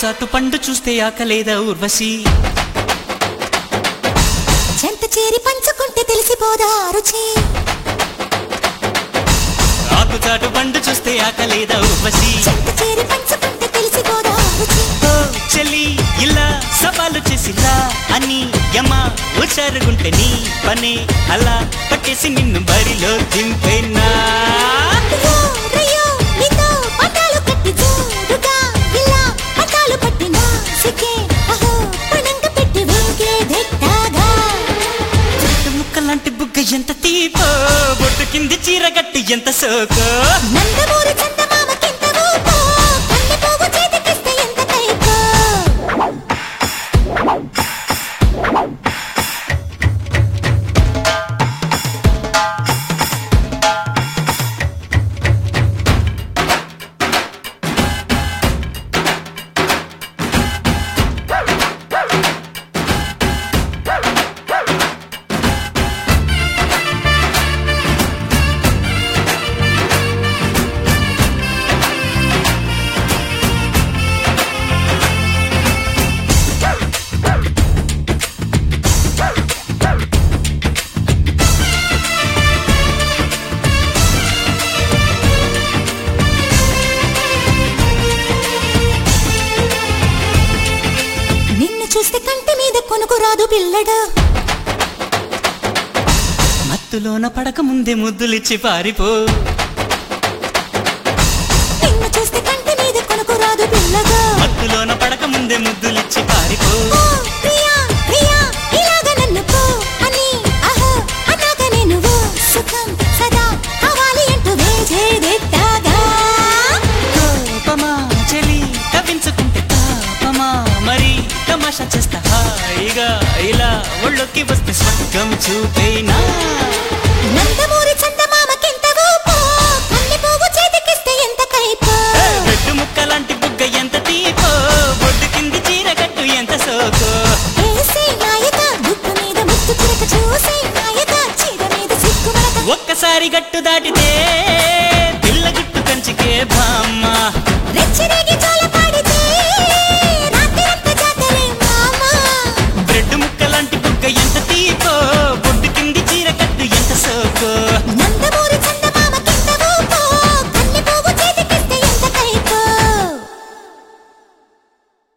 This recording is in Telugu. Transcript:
చాటు పండు చూస్తే ఆకలేదా ఊర్వశి చెంత చేరి పంచుకుంటే తెలిసిపోదా రుచి ఆకు చాటు పండు చూస్తే ఆకలేదా ఊర్వశి చెంత చేరి పంచుకుంటే తెలిసిపోదా రుచి ఓ చెల్లి ఇలా సవాలు చేసిలా అని యమ ఉచారుగుంటే నీ పనే అలా పట్టేసి నిన్ను బరిలో దింపేనా రయ్యో, రయ్యో, నీతో పటాలు కట్టి జోరుగా ఇలా పటాలు పట్టినా సిక్కే అహో పణంగ పెట్టి వేగే దిట్టాగా చెట్టు ముక్కలాంటి బుగ్గ ఎంత తీపో బొట్టు కింది చీర గట్టి ఎంత సోకో నందమూరి చందమామకెంత ఊపో కన్నె పోగు చేతికిస్తే ఎంత కైపో నిన్ను చూస్తే కంటి మీద కొనుకు రాదు పిల్లడు మత్తులోన పడక ముందే ముద్దులిచ్చి పారిపో నిన్ను చూస్తే కంటి మీద కొనుకు రాదు పిల్లగా మత్తులోన పడక ముందే ముద్దులిచ్చి పారిపో ఓ ప్రియా ప్రియా ఇలాగ నన్ను పో అని అహో అన్నాక నేను ఓ సుఖం సదా కావాలి అంటూ వేజేదెట్టాగా కోపమా చెలి తప్పించుకుంటే తాపమా మరి తమాషా చేస్తా హాయిగా ఇలా ఒళ్ళొక్కి వస్తే స్వర్గం చూపేనా నందమూరి చందమామకెంత ఊపో కన్నె పువ్వు చేతికిస్తే ఎంత కైపో వెట్టు ముక్కలాంటి బుగ్గ ఎంత తీపో బొడ్డు కింది చీర కట్టు ఎంత సోకో వేసే నాయక గుట్టు మీద ముత్తు చిరక చూసే నాయక చీర మీద సిగ్గు మరక ఒక్కసారి గట్టు దాటితే